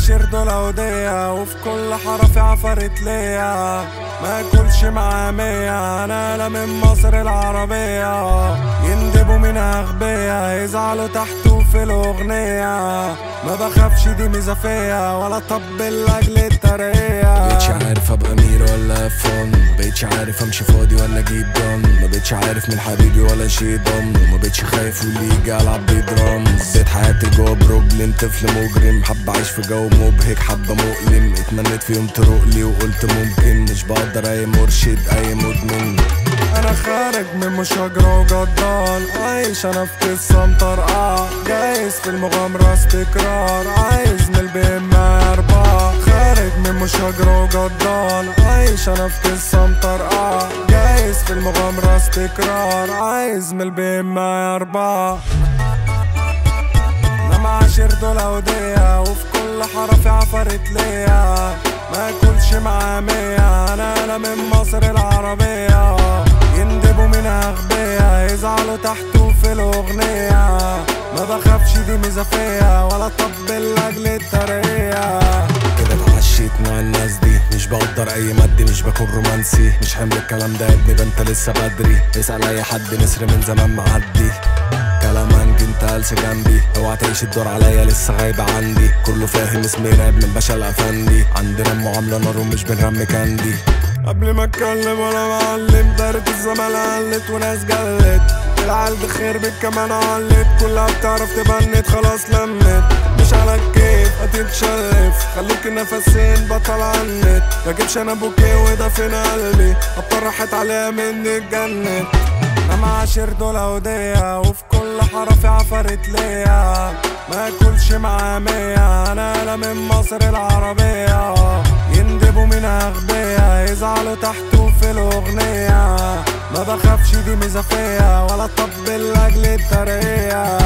عشر دول ودية وفي كل حرف عفرت ليا ما اكلش معاه مية انا لا من مصر العربية يندبوا من اغبية يزعلوا تحته في الاغنية ما بخافش دي ميزة فيا ولا طبل لاجل الترقية بقيتش عارف ابقى امير ولا فن بقيتش عارف امشي فاضي ولا اجيب ضن ما بقيتش عارف من حبيبي ولا شي ضم وما بقيتش خايف واللي يجي العب بدرامز قضيت حياتي جوا بروبلم طفل مجرم حب اعيش في جو مبهج حبه مؤلم اتمنيت في يوم تروق لي وقلت ممكن مش بقدر اي مرشد اي مدمن انا خارج من مشاجرة وجدان عايش انا في قصة مطرقعة جايز في المغامرة استقرار عايز من البي ام اربعة خارج من مشاجرة وجدان عايش انا في قصة مطرقعة جايز في المغامرة استقرار عايز من البي ام اربعة انا معاشر دول ودية وفي كل حرف عفرت ليا ما اكلش معاه مية انا لا من مصر العربية يندبوا من اغبية يزعلوا تحته في الاغنية ما بخافش دي ميزة فيا ولا طبل لاجل الترقية كده اتعشيت مع الناس دي مش بقدر اي مادي مش بكون رومانسي مش حمل الكلام ده يا ابني ده انت لسه بدري اسأل اي حد نسر من زمان معدي كلامك انت قلس جنبي اوعى تعيش الدور عليا لسه غايبة عندي كله فاهم اسمي راب من باشا الافندي عندنا المعاملة نار ومش بنرمي كاندي قبل ما اتكلم وانا معلم دارت الزمان علت وناس جلت العيال بخير بك كمان علت كلها بتعرف تبنت خلاص لمت مش على الكيف هتتشرف خلوك نفسين بطل عنت بجيبش انا بوكيه وده فين قلبي ابطال راحت عليها مني اتجنت انا معاشر دول ودية وفي كل حرف عفرت ليا ما اكلش معاه مية انا لا من مصر العربية يندبوا من اغبية يزعلوا تحته في الاغنية ما بخافش دي ميزة فيا ولا طبل لاجل الترقية